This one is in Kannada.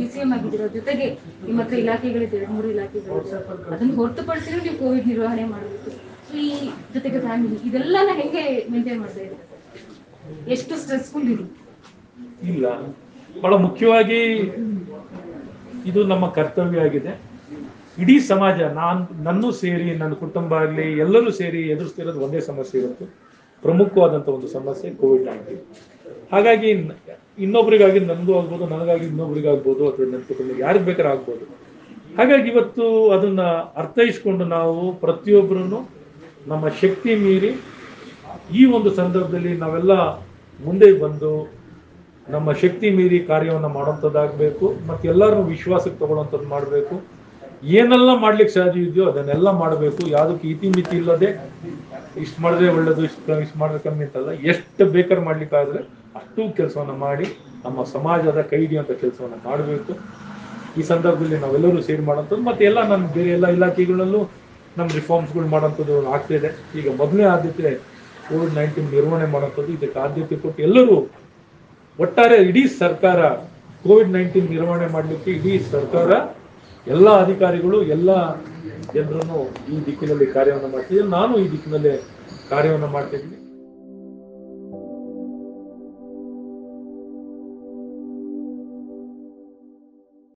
ಡಿ ಸಿ ಎಂ ಆಗಿದ್ದೀರೋ ಜೊತೆಗೆ ನಿಮ್ಮ ಹತ್ರ ಇಲಾಖೆಗಳಿದೆ ಎರಡು ಮೂರು ಇಲಾಖೆಗಳು ಅದನ್ನು ಹೊರತುಪಡಿಸಿದ್ರೆ ನೀವು ಕೋವಿಡ್ ನಿರ್ವಹಣೆ ಮಾಡಬೇಕು ಈ ಜೊತೆಗೆ ಫ್ಯಾಮಿಲಿ ಇದೆಲ್ಲನ ಹೆಂಗೆ ಮೇಂಟೈನ್ ಮಾಡ್ತಾ ಇದ್ದೀರಾ ಸರ್ ಎಷ್ಟು ಸ್ಟ್ರೆಸ್ಫುಲ್ ಇದು ಇಲ್ಲ ಬಹಳ ಮುಖ್ಯವಾಗಿ ಇದು ನಮ್ಮ ಕರ್ತವ್ಯ ಆಗಿದೆ ಇಡೀ ಸಮಾಜ ನಾನು ನನ್ನೂ ಸೇರಿ ನನ್ನ ಕುಟುಂಬ ಆಗಲಿ ಎಲ್ಲರೂ ಸೇರಿ ಎದುರಿಸ್ತಿರೋದು ಒಂದೇ ಸಮಸ್ಯೆ ಇವತ್ತು ಪ್ರಮುಖವಾದಂಥ ಒಂದು ಸಮಸ್ಯೆ ಕೋವಿಡ್ ನೈನ್ಟೀನ್ ಹಾಗಾಗಿ ನ- ಇನ್ನೊಬ್ರಿಗಾಗಿ ನನಗೂ ಆಗ್ಬೋದು ನನಗಾಗಿ ಇನ್ನೊಬ್ರಿಗಾಗ್ಬೋದು ಅಥವಾ ನನ್ನ ಕುಟುಂಬ ಯಾರಿಗೆ ಬೇಕಾದ್ರೆ ಆಗ್ಬೋದು ಹಾಗಾಗಿ ಇವತ್ತು ಅದನ್ನ ಅರ್ಥೈಸ್ಕೊಂಡು ನಾವು ಪ್ರತಿಯೊಬ್ಬರೂ ನಮ್ಮ ಶಕ್ತಿ ಮೀರಿ ಈ ಒಂದು ಸಂದರ್ಭದಲ್ಲಿ ನಾವೆಲ್ಲ ಮುಂದೆ ಬಂದು ನಮ್ಮ ಶಕ್ತಿ ಮೀರಿ ಕಾರ್ಯವನ್ನು ಮಾಡುವಂಥದ್ದಾಗಬೇಕು ಮತ್ತು ಎಲ್ಲರನ್ನೂ ವಿಶ್ವಾಸಕ್ಕೆ ತಗೊಳ್ಳೋಂಥದ್ದು ಮಾಡಬೇಕು ಏನೆಲ್ಲ ಮಾಡ್ಲಿಕ್ಕೆ ಸಾಧ್ಯ ಇದೆಯೋ ಅದನ್ನೆಲ್ಲ ಮಾಡಬೇಕು ಯಾವುದಕ್ಕೆ ಇತಿಮಿತಿ ಇಲ್ಲದೆ ಇಷ್ಟು ಮಾಡಿದ್ರೆ ಒಳ್ಳೇದು ಇಷ್ಟು ಇಷ್ಟು ಮಾಡಿದ್ರೆ ಕಮ್ಮಿ ಅಂತಲ್ಲ ಎಷ್ಟು ಬೇಕಾದ್ರೆ ಮಾಡ್ಲಿಕ್ಕಾದ್ರೆ ಅಷ್ಟು ಕೆಲಸವನ್ನು ಮಾಡಿ ನಮ್ಮ ಸಮಾಜದ ಕೈ ಹಿಡಿಯುವಂಥ ಕೆಲಸವನ್ನು ಮಾಡಬೇಕು ಈ ಸಂದರ್ಭದಲ್ಲಿ ನಾವೆಲ್ಲರೂ ಸೇರಿ ಮಾಡೋಂಥದ್ದು ಮತ್ತೆ ಎಲ್ಲ ನಮ್ಮ ಬೇರೆ ಎಲ್ಲ ಇಲಾಖೆಗಳಲ್ಲೂ ನಮ್ಮ ರಿಫಾರ್ಮ್ಸ್ಗಳು ಮಾಡೋಂಥದ್ದು ಆಗ್ತಾ ಇದೆ ಈಗ ಮೊದಲನೇ ಆದ್ಯತೆ ಕೋವಿಡ್ ನೈನ್ಟೀನ್ ನಿರ್ವಹಣೆ ಮಾಡೋಂಥದ್ದು ಇದಕ್ಕೆ ಆದ್ಯತೆ ಕೊಟ್ಟು ಎಲ್ಲರೂ ಒಟ್ಟಾರೆ ಇಡೀ ಸರ್ಕಾರ ಕೋವಿಡ್ ನೈನ್ಟೀನ್ ನಿರ್ವಹಣೆ ಮಾಡಲಿಕ್ಕೆ ಇಡೀ ಸರ್ಕಾರ ಎಲ್ಲ ಅಧಿಕಾರಿಗಳು ಎಲ್ಲ ಜನರನ್ನು ಈ ದಿಕ್ಕಿನಲ್ಲಿ ಕಾರ್ಯವನ್ನು ಮಾಡ್ತಿದ್ದಾರೆ ನಾನು ಈ ದಿಕ್ಕಿನಲ್ಲಿ ಕಾರ್ಯವನ್ನು ಮಾಡ್ತಿದ್ದೀನಿ